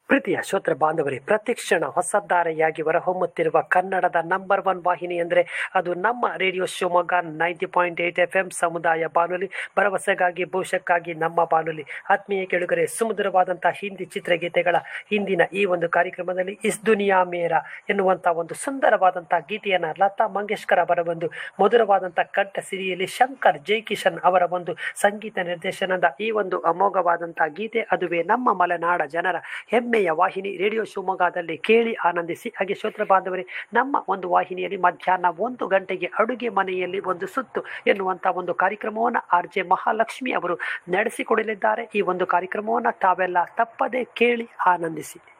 ಪ್ರೀತಿಯ ಶ್ರೋತೃ ಬಾಂಧವರೇ ಪ್ರತಿಕ್ಷಣ ಹೊಸದಾರೆಯಾಗಿ ಹೊರಹೊಮ್ಮುತ್ತಿರುವ ಕನ್ನಡದ ನಂಬರ್ ಒನ್ ವಾಹಿನಿ ಅಂದರೆ ಅದು ನಮ್ಮ radio Shivamogga ninety point eight F M ಸಮುದಾಯ ಬಾನುಲಿ ಭರವಸೆಗಾಗಿ ಭವಿಷ್ಯಕ್ಕಾಗಿ ನಮ್ಮ ಬಾನುಲಿ ಆತ್ಮೀಯ ಕೆಳುಗರೆ ಸುಮಧುರವಾದಂತಹ ಹಿಂದಿ ಚಿತ್ರಗೀತೆಗಳ ಹಿಂದಿನ ಈ ಒಂದು ಕಾರ್ಯಕ್ರಮದಲ್ಲಿ ಇಸ್ ದುನಿಯಾ ಮೇರಾ ಎನ್ನುವಂಥ ಒಂದು ಸುಂದರವಾದಂತಹ ಗೀತೆಯನ್ನು ಲತಾ ಮಂಗೇಶ್ಕರ್ ಅವರ ಒಂದು ಮಧುರವಾದಂತಹ ಕಂಠ ಸಿರಿಯಲ್ಲಿ ಶಂಕರ್ ಜೈಕಿಶನ್ ಅವರ ಒಂದು ಸಂಗೀತ ನಿರ್ದೇಶನದ ಈ ಒಂದು ಅಮೋಘವಾದಂತಹ ಗೀತೆ ಅದುವೇ ನಮ್ಮ ಮಲೆನಾಡ ಜನರ ಹೆಮ್ಮೆಯ ವಾಹಿನಿ ರೇಡಿಯೋ ಶಿವಮೊಗ್ಗದಲ್ಲಿ ಕೇಳಿ ಆನಂದಿಸಿ ಹಾಗೆ ಶ್ರೋತ್ರ ಬಾಂಧವರೇ ನಮ್ಮ ಒಂದು ವಾಹಿನಿಯಲ್ಲಿ ಮಧ್ಯಾಹ್ನ ಒಂದು ಗಂಟೆಗೆ ಅಡುಗೆ ಮನೆಯಲ್ಲಿ ಒಂದು ಸುತ್ತು ಎನ್ನುವಂಥ ಒಂದು ಕಾರ್ಯಕ್ರಮವನ್ನು ಆರ್ ಜೆ ಮಹಾಲಕ್ಷ್ಮಿ ಅವರು ನಡೆಸಿಕೊಡಲಿದ್ದಾರೆ ಈ ಒಂದು ಕಾರ್ಯಕ್ರಮವನ್ನು ತಾವೆಲ್ಲ ತಪ್ಪದೆ ಕೇಳಿ ಆನಂದಿಸಿ